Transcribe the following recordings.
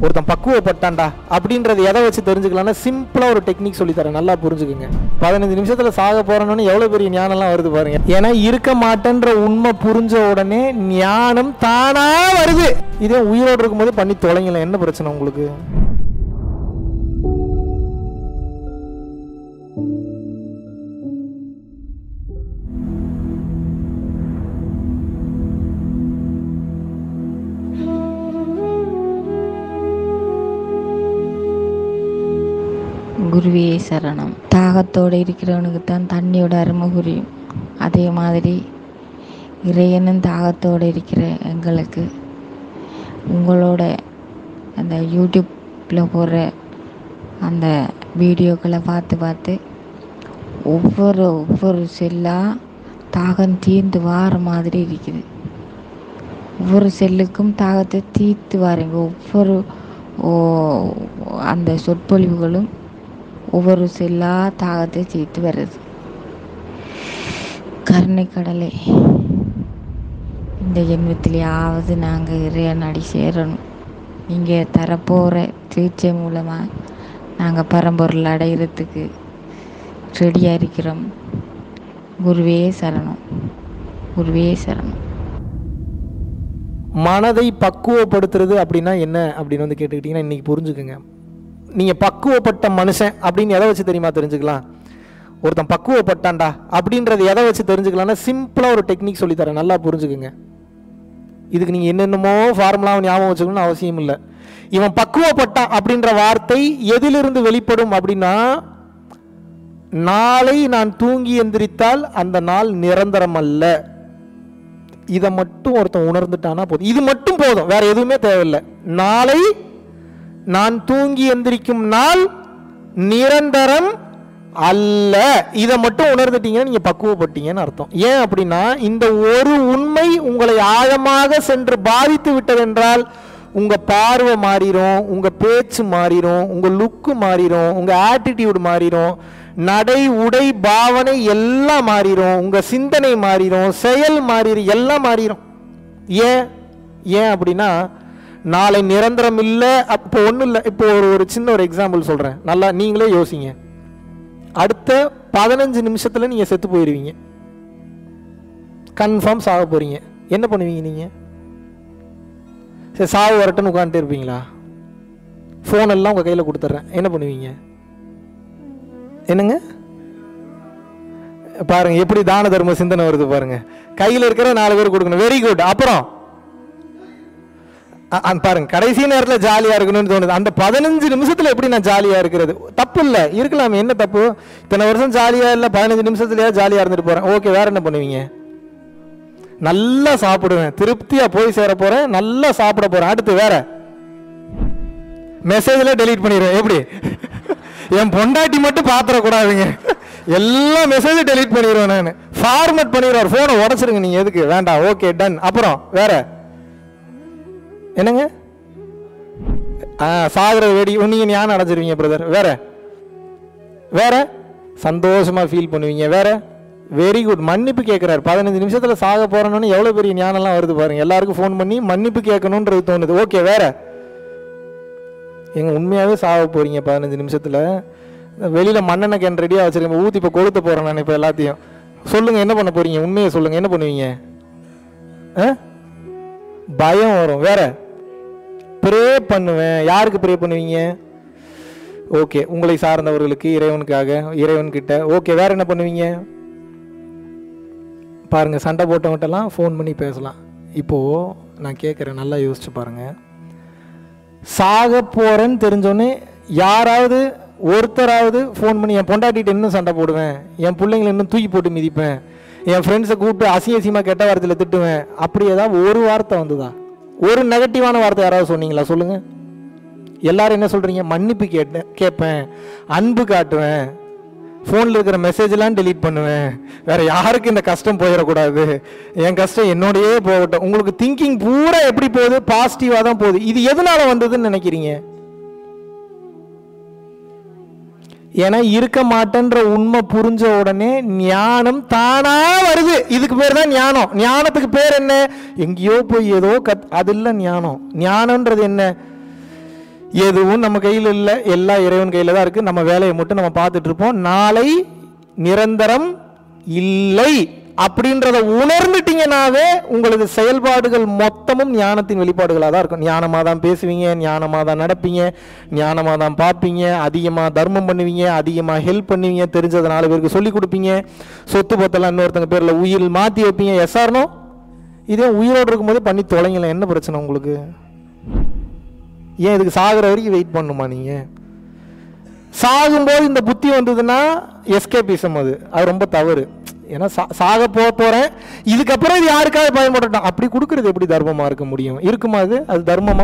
ஒருத்தன் பக்குவப்பட்டான்டா அப்படின்றது எதை வச்சு தெரிஞ்சுக்கலாம்னா சிம்பிளாக ஒரு டெக்னிக் சொல்லித்தரேன் நல்லா புரிஞ்சுக்குங்க பதினஞ்சு நிமிஷத்தில் சாக போகிறோன்னு எவ்வளோ பெரிய ஞானம்லாம் வருது பாருங்க ஏன்னா இருக்க மாட்டேன்ற உண்மை புரிஞ்ச உடனே ஞானம் தானா வருது இதே உயிரோடு இருக்கும்போது பண்ணி தொலைங்களேன் என்ன பிரச்சனை உங்களுக்கு குருவே சரணம் தாகத்தோடு இருக்கிறவனுக்கு தான் தண்ணியோட அருமை புரியும் அதே மாதிரி இறையனும் தாகத்தோடு இருக்கிற எங்களுக்கு உங்களோட அந்த யூடியூப்பில் போடுற அந்த வீடியோக்களை பார்த்து பார்த்து ஒவ்வொரு ஒவ்வொரு செல்லாக தாகம் தீர்ந்து வார மாதிரி இருக்குது ஒவ்வொரு செல்லுக்கும் தாகத்தை தீர்த்து வாருங்க ஒவ்வொரு ஓ அந்த சொற்பொழிவுகளும் ஒவ்வொரு செல்லா தாகத்தை தீர்த்து வருது கருணை கடலை இந்த ஜென்மத்திலேயாவது நாங்கள் இறையன் அடி சேரணும் நீங்கள் தரப்போகிற சிகிச்சை மூலமாக நாங்கள் பரம்பொருள் அடைகிறதுக்கு ரெடியாக இருக்கிறோம் குருவே சரணம் குருவே சரணம் மனதை பக்குவப்படுத்துறது அப்படின்னா என்ன அப்படின்னு வந்து கேட்டுக்கிட்டிங்கன்னா இன்றைக்கி புரிஞ்சுக்குங்க நீங்கள் பக்குவப்பட்ட மனுஷன் அப்படின்னு எதை வச்சு தெரியுமா தெரிஞ்சுக்கலாம் ஒருத்தன் பக்குவப்பட்டான்டா அப்படின்றது எதை வச்சு தெரிஞ்சுக்கலாம்னா சிம்பிளாக ஒரு டெக்னிக் சொல்லித்தரேன் நல்லா புரிஞ்சுக்குங்க இதுக்கு நீங்கள் என்னென்னமோ ஃபார்முலாவை ஞாபகம் வச்சுக்கணும்னு அவசியம் இல்லை இவன் பக்குவப்பட்டான் அப்படின்ற வார்த்தை எதிலிருந்து வெளிப்படும் அப்படின்னா நாளை நான் தூங்கி எந்திரித்தால் அந்த நாள் நிரந்தரம் அல்ல இதை மட்டும் ஒருத்தன் உணர்ந்துட்டானா போதும் இது மட்டும் போதும் வேற எதுவுமே தேவையில்லை நாளை நான் தூங்கி எந்திரிக்கும் நாள் நிரந்தரம் அல்ல இதை மட்டும் உணர்ந்துட்டீங்கன்னா நீங்க பக்குவப்பட்டீங்கன்னு அர்த்தம் ஏன் அப்படின்னா இந்த ஒரு உண்மை உங்களை ஆழமாக சென்று பாதித்து விட்டதென்றால் உங்க பார்வை மாறிடும் உங்க பேச்சு மாறிடும் உங்க லுக்கு மாறிடும் உங்க ஆட்டிடியூட் மாறிடும் நடை உடை பாவனை எல்லாம் மாறிடும் உங்க சிந்தனை மாறிடும் செயல் மாறிடும் எல்லாம் மாறிடும் ஏன் ஏன் அப்படின்னா நாளை நிரந்தரம் இல்லை அப்போ ஒன்றும் இல்லை இப்போ ஒரு ஒரு சின்ன ஒரு எக்ஸாம்பிள் சொல்கிறேன் நல்லா நீங்களே யோசிங்க அடுத்த பதினஞ்சு நிமிஷத்தில் நீங்கள் செத்து போயிடுவீங்க கன்ஃபார்ம் சாக போகிறீங்க என்ன பண்ணுவீங்க நீங்கள் சரி சாவு வரட்டுன்னு உட்காந்துட்டு இருப்பீங்களா ஃபோன் எல்லாம் உங்கள் கையில் கொடுத்துட்றேன் என்ன பண்ணுவீங்க என்னங்க பாருங்க எப்படி தான தர்ம சிந்தனை வருது பாருங்க கையில் இருக்கிற நாலு பேர் கொடுக்கணும் வெரி குட் அப்புறம் அ- அ- பாருங்க கடைசி நேரத்தில் ஜாலியாக இருக்கணும்னு தோணுது அந்த பதினஞ்சு நிமிஷத்தில் எப்படி நான் ஜாலியாக இருக்கிறது தப்பு இல்லை இருக்கலாம் என்ன தப்பு இத்தனை வருஷம் ஜாலியாக இல்லை பதினஞ்சு நிமிஷத்துலயே ஜாலியாக இருந்துட்டு போகிறேன் ஓகே வேற என்ன பண்ணுவீங்க நல்லா சாப்பிடுவேன் திருப்தியாக போய் சேர போகிறேன் நல்லா சாப்பிட போகிறேன் அடுத்து வேற மெசேஜில் டெலீட் பண்ணிடுவேன் எப்படி என் பொண்டாட்டி மட்டும் பாத்திரக்கூடாதுங்க எல்லா மெசேஜும் டெலீட் பண்ணிடுவேன் நான் ஃபார்மட் பண்ணிடுவார் ஃபோனை உடச்சிருங்க நீங்கள் எதுக்கு வேண்டாம் ஓகே டன் அப்புறம் வேற என்னங்க ஆ சாகுற வெடி நீங்கள் ஞானம் அடைஞ்சிருவீங்க பிரதர் வேற வேற சந்தோஷமா ஃபீல் பண்ணுவீங்க வேற வெரி குட் மன்னிப்பு கேட்குறாரு பதினஞ்சு நிமிஷத்தில் சாக போறேன்னு எவ்வளோ பெரிய ஞானம்லாம் வருது பாருங்க எல்லாருக்கும் ஃபோன் பண்ணி மன்னிப்பு கேட்கணுன்றது தோணுது ஓகே வேற எங்க உண்மையாகவே சாக போறீங்க பதினஞ்சு நிமிஷத்தில் வெளியில் மண்ணெண்ணெய் கேன் ரெடியாக வச்சிருக்கேன் ஊற்றி இப்போ கொளுத்த போகிறேன் நான் இப்போ எல்லாத்தையும் சொல்லுங்க என்ன பண்ண போறீங்க உண்மையை சொல்லுங்க என்ன பண்ணுவீங்க ஆ பயம் வரும் வேற ப்ரே பண்ணுவேன் யாருக்கு ப்ரே பண்ணுவீங்க ஓகே உங்களை சார்ந்தவர்களுக்கு இறைவனுக்காக இறைவன்கிட்ட ஓகே வேற என்ன பண்ணுவீங்க பாருங்க சண்டை போட்டவங்கட்டெல்லாம் ஃபோன் பண்ணி பேசலாம் இப்போ நான் கேட்குறேன் நல்லா யோசிச்சு பாருங்க சாக போறேன்னு தெரிஞ்சோடனே யாராவது ஒருத்தராவது ஃபோன் பண்ணி என் பொண்டாட்டிகிட்ட இன்னும் சண்டை போடுவேன் என் பிள்ளைங்களை இன்னும் தூக்கி போட்டு மிதிப்பேன் என் ஃப்ரெண்ட்ஸை கூப்பிட்டு அசிங்க அசிங்கமாக கெட்ட வார்த்தையில் திட்டுவேன் அப்படி ஏதாவது ஒரு வார்த்தை வந்ததா ஒரு நெகட்டிவான வார்த்தை யாராவது சொன்னீங்களா சொல்லுங்க எல்லாரும் என்ன சொல்றீங்க மன்னிப்பு கேட்டேன் கேட்பேன் அன்பு காட்டுவேன் ஃபோனில் இருக்கிற மெசேஜ்லாம் delete பண்ணுவேன் வேற யாருக்கு இந்த கஷ்டம் போயிடக்கூடாது என் கஷ்டம் என்னோடயே போகட்டும் உங்களுக்கு திங்கிங் பூரா எப்படி போகுது பாசிட்டிவாக தான் போகுது இது எதனால வந்ததுன்னு நினைக்கிறீங்க ஏன்னா இருக்க மாட்டேன்ற உண்மை புரிஞ்ச உடனே ஞானம் தானா வருது இதுக்கு பேர் தான் ஞானம் ஞானத்துக்கு பேர் என்ன எங்கேயோ போய் ஏதோ கத் அது இல்லை ஞானம் ஞானம்ன்றது என்ன எதுவும் நம்ம கையில் இல்லை எல்லா இறைவன் கையில் தான் இருக்குது நம்ம வேலையை மட்டும் நம்ம பார்த்துட்டு இருப்போம் நாளை நிரந்தரம் இல்லை அப்படின்றத உணர்ந்துட்டீங்கன்னாவே உங்களுக்கு செயல்பாடுகள் மொத்தமும் ஞானத்தின் வெளிப்பாடுகளாக தான் இருக்கும் ஞானமாக தான் பேசுவீங்க ஞானமாக தான் நடப்பீங்க ஞானமாக தான் பார்ப்பீங்க அதிகமாக தர்மம் பண்ணுவீங்க அதிகமாக ஹெல்ப் பண்ணுவீங்க தெரிஞ்சதை நாலு பேருக்கு சொல்லி கொடுப்பீங்க சொத்து பத்தெல்லாம் இன்னொருத்தங்க பேரில் உயிர் மாற்றி வைப்பீங்க எஸ்ஆர்னோ இதே உயிரோடு இருக்கும்போது பண்ணி தொலைங்களேன் என்ன பிரச்சனை உங்களுக்கு ஏன் இதுக்கு சாகிற வரைக்கும் வெயிட் பண்ணுமா நீங்கள் சாகும்போது இந்த புத்தி வந்ததுன்னா எஸ்கேபிசம் அது அது ரொம்ப தவறு ஏன்னா சா சாக போக போகிறேன் இதுக்கப்புறம் இது யாருக்காவது பயன்படட்டும் அப்படி கொடுக்கறது எப்படி தர்மமாக இருக்க முடியும் இருக்குமா அது அது தர்மமா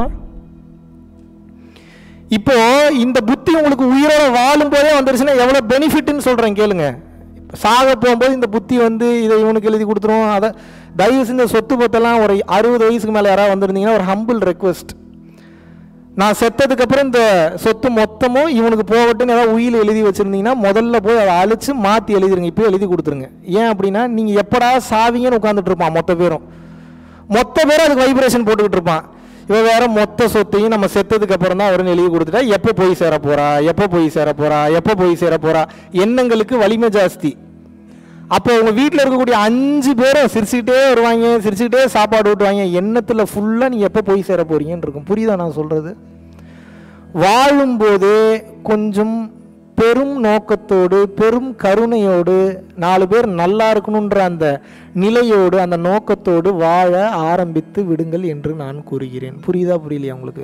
இப்போ இந்த புத்தி உங்களுக்கு உயிரோட வாழும் போதே வந்துருச்சுன்னா எவ்வளோ பெனிஃபிட்னு சொல்கிறேன் கேளுங்க சாக போகும்போது இந்த புத்தி வந்து இதை இவனுக்கு எழுதி கொடுத்துரும் அதை தயவு செஞ்ச சொத்து பத்தெல்லாம் ஒரு அறுபது வயசுக்கு மேலே யாராவது வந்திருந்தீங்கன்னா ஒரு ஹம்பிள் ரெக்வஸ்ட் நான் செத்ததுக்கு அப்புறம் இந்த சொத்து மொத்தமும் இவனுக்கு போகட்டும்னு ஏதாவது உயில் எழுதி வச்சிருந்தீங்கன்னா முதல்ல போய் அதை அழிச்சு மாற்றி எழுதிருங்க இப்போ எழுதி கொடுத்துருங்க ஏன் அப்படின்னா நீங்கள் எப்படா சாவீங்கன்னு உட்காந்துட்டு இருப்பான் மொத்த பேரும் மொத்த பேரும் அதுக்கு வைப்ரேஷன் போட்டுக்கிட்டு இருப்பான் இவன் வேற மொத்த சொத்தையும் நம்ம செத்ததுக்கு அப்புறம் தான் அவருன்னு எழுதி கொடுத்துட்டா எப்போ போய் சேர போறா எப்போ போய் சேர போறா எப்போ போய் சேர போறா எண்ணங்களுக்கு வலிமை ஜாஸ்தி அப்போ உங்க வீட்டில் இருக்கக்கூடிய அஞ்சு பேரும் சிரிச்சுக்கிட்டே வருவாங்க சிரிச்சுக்கிட்டே சாப்பாடு ஊட்டுவாங்க எண்ணத்தில் ஃபுல்லாக நீ எப்போ போய் சேர போறீங்கன்னு இருக்கும் புரியுதா நான் சொல்றது வாழும்போது கொஞ்சம் பெரும் நோக்கத்தோடு பெரும் கருணையோடு நாலு பேர் நல்லா இருக்கணுன்ற அந்த நிலையோடு அந்த நோக்கத்தோடு வாழ ஆரம்பித்து விடுங்கள் என்று நான் கூறுகிறேன் புரியுதா புரியலையா உங்களுக்கு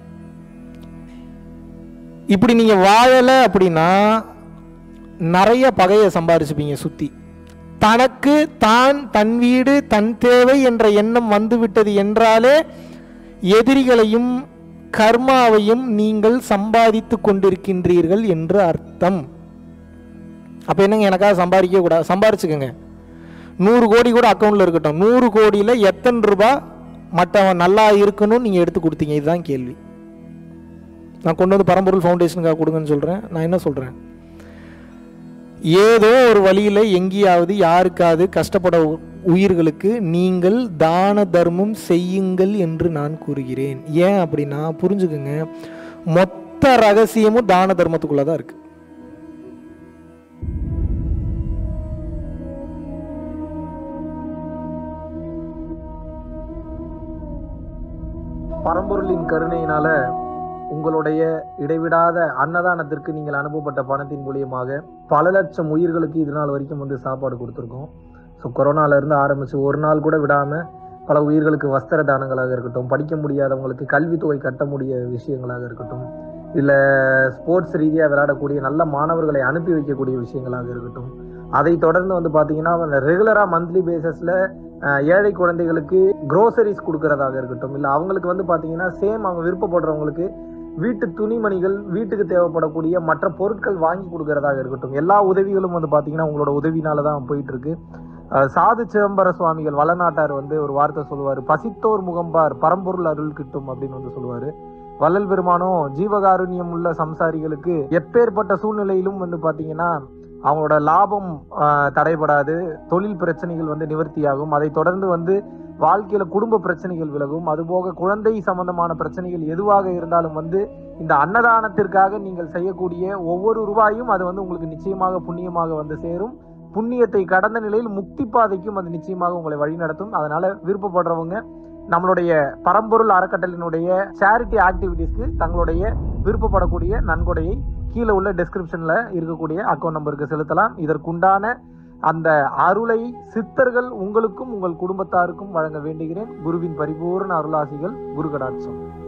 இப்படி நீங்க வாழலை அப்படின்னா நிறைய பகையை சம்பாரிச்சுப்பீங்க சுத்தி தனக்கு தான் தன் வீடு தன் தேவை என்ற எண்ணம் வந்துவிட்டது என்றாலே எதிரிகளையும் கர்மாவையும் நீங்கள் சம்பாதித்து கொண்டிருக்கின்றீர்கள் என்று அர்த்தம் அப்ப என்னங்க எனக்காக சம்பாதிக்க கூடாது சம்பாரிச்சுக்கோங்க நூறு கோடி கூட அக்கௌண்ட்ல இருக்கட்டும் நூறு கோடியில எத்தனை ரூபாய் மற்றவன் நல்லா இருக்கணும்னு நீங்க எடுத்து கொடுத்தீங்க இதுதான் கேள்வி நான் கொண்டு வந்து பரம்பொருள் ஃபவுண்டேஷனுக்காக கொடுங்கன்னு சொல்றேன் நான் என்ன சொல்றேன் ஏதோ ஒரு வழியில் எங்கேயாவது யாருக்காவது கஷ்டப்பட உ- உயிர்களுக்கு நீங்கள் தான தர்மம் செய்யுங்கள் என்று நான் கூறுகிறேன் ஏன் அப்படின்னா புரிஞ்சுக்குங்க மொத்த ரகசியமும் தான தர்மத்துக்குள்ள தான் இருக்கு பரம்பொருளின் கருணையினால உங்களுடைய இடைவிடாத அன்னதானத்திற்கு நீங்கள் அனுப்பப்பட்ட பணத்தின் மூலியமாக பல லட்சம் உயிர்களுக்கு இது நாள் வரைக்கும் வந்து சாப்பாடு கொடுத்துருக்கோம் ஸோ கொரோனால இருந்து ஆரம்பிச்சு ஒரு நாள் கூட விடாம பல உயிர்களுக்கு வஸ்திர தானங்களாக இருக்கட்டும் படிக்க முடியாதவங்களுக்கு கல்வித்தொகை கட்ட முடிய விஷயங்களாக இருக்கட்டும் இல்லை ஸ்போர்ட்ஸ் ரீதியாக விளையாடக்கூடிய நல்ல மாணவர்களை அனுப்பி வைக்கக்கூடிய விஷயங்களாக இருக்கட்டும் அதை தொடர்ந்து வந்து பார்த்தீங்கன்னா ரெகுலராக மந்த்லி பேசிஸில் ஏழை குழந்தைகளுக்கு க்ரோசரிஸ் கொடுக்கறதாக இருக்கட்டும் இல்லை அவங்களுக்கு வந்து பார்த்தீங்கன்னா சேம் அவங்க விருப்பப்படுறவங்களுக்கு வீட்டு துணிமணிகள் வீட்டுக்கு தேவைப்படக்கூடிய மற்ற பொருட்கள் வாங்கி கொடுக்கறதாக இருக்கட்டும் எல்லா உதவிகளும் வந்து பார்த்தீங்கன்னா உங்களோட உதவினால தான் போயிட்டு இருக்கு அஹ் சாது சிதம்பர சுவாமிகள் வளநாட்டார் வந்து ஒரு வார்த்தை சொல்லுவார் பசித்தோர் முகம்பார் பரம்பொருள் அருள் கிட்டும் அப்படின்னு வந்து சொல்லுவாரு வள்ளல் பெருமானும் ஜீவகாருண்யம் உள்ள சம்சாரிகளுக்கு எப்பேற்பட்ட சூழ்நிலையிலும் வந்து பாத்தீங்கன்னா அவங்களோட லாபம் ஆஹ், தடைபடாது தொழில் பிரச்சனைகள் வந்து நிவர்த்தியாகும் அதை தொடர்ந்து வந்து வாழ்க்கையில குடும்ப பிரச்சனைகள் விலகும் அதுபோக குழந்தை சம்பந்தமான பிரச்சனைகள் எதுவாக இருந்தாலும் வந்து இந்த அன்னதானத்திற்காக நீங்கள் செய்யக்கூடிய ஒவ்வொரு ரூபாயும் அது வந்து உங்களுக்கு நிச்சயமாக புண்ணியமாக வந்து சேரும் புண்ணியத்தை கடந்த நிலையில் முக்தி பாதைக்கும் அது நிச்சயமாக உங்களை வழிநடத்தும் அதனால விருப்பப்படுறவங்க நம்மளுடைய பரம்பொருள் அறக்கட்டளையினுடைய சேரிட்டி ஆக்டிவிட்டீஸ்க்கு தங்களுடைய விருப்பப்படக்கூடிய நன்கொடையை கீழே உள்ள டெஸ்கிரிப்ஷன்ல இருக்கக்கூடிய அக்கௌண்ட் நம்பருக்கு செலுத்தலாம் இதற்குண்டான அந்த அருளை சித்தர்கள் உங்களுக்கும் உங்கள் குடும்பத்தாருக்கும் வழங்க வேண்டுகிறேன் குருவின் பரிபூர்ண அருளாசிகள் குரு கடாட்சம்